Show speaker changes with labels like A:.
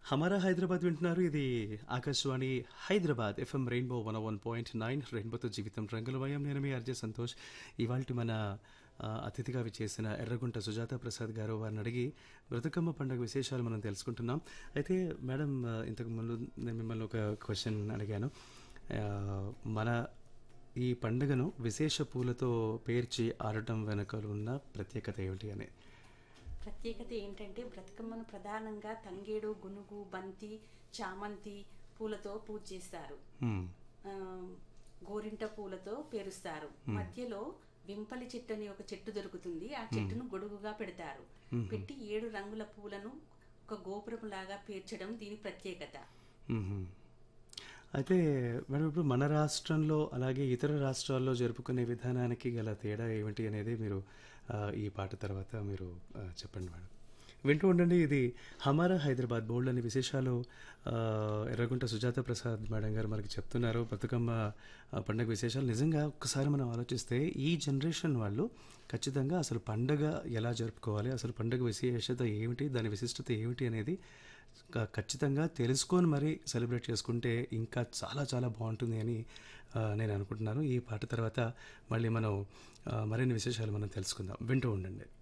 A: హమారా హైదరాబాద్ వింటున్నారు ఇది Akashvani Hyderabad FM rainbow one one point nine రెయిన్బోతో జీవితం రంగులమయం నేను మీ అర్జే సంతోష్ ఇవాళ మన ఆ, అతిథిగా విచ్చేసిన ఎర్రగుంట సుజాత ప్రసాద్ గారు వారిని అడిగి బ్రతుకమ్మ పండుగ విశేషాలు మనం తెలుసుకుంటున్నాం అయితే మేడం ఆ, ఇంతకు ముందు నేను మిమ్మల్ని ఒక క్వశ్చన్ అడిగాను ఆ, మన ఈ పండుగను విశేష పూలతో పేర్చి ఆడటం వెనుక ఉన్న ప్రత్యేకత ఏమిటి అని
B: ప్రత్యేకత ఏంటంటే బ్రతుకమ్మను ప్రధానంగా తంగేడు గునుగు బంతి చామంతి పూలతో పూజ చేస్తారు
A: హ్మ్.
B: ఆ, గోరింట పూలతో పేరుస్తారు మధ్యలో వింపలి చెట్టు అని ఒక చెట్టు దొరుకుతుంది ఆ చెట్టును గొడుగుగా పెడతారు పెట్టి ఏడు రంగుల పూలను ఒక గోపురం లాగా పేర్చడం దీని ప్రత్యేకత
A: మ్మ్. అయితే మేడం ఇప్పుడు మన రాష్ట్రంలో అలాగే ఇతర రాష్ట్రాల్లో జరుపుకునే విధానానికి గల తేడా ఏమిటి అనేది మీరు ఆ, ఈ పాట తర్వాత మీరు ఆ, చెప్పండి మేడం వింటూ ఉండండి ఇది హమారా హైదరాబాద్ బోల్డ్ అనే విశేషాలు ఆ, ఎర్రగుంట సుజాత ప్రసాద్ మేడం గారు మనకి చెప్తున్నారు బతుకమ్మ ఆ, పండగ విశేషాలు నిజంగా ఒక్కసారి మనం ఆలోచిస్తే ఈ జనరేషన్ వాళ్ళు ఖచ్చితంగా అసలు పండగ ఎలా జరుపుకోవాలి అసలు పండగ విశేషత ఏమిటి దాని విశిష్టత ఏమిటి అనేది క- ఖచ్చితంగా తెలుసుకొని మరీ సెలబ్రేట్ చేసుకుంటే ఇంకా చాలా చాలా బాగుంటుంది అని ఆ, నేను అనుకుంటున్నాను ఈ పాట తర్వాత మళ్ళీ మనం ఆ, మరిన్ని విశేషాలు మనం తెలుసుకుందాం వింటూ ఉండండి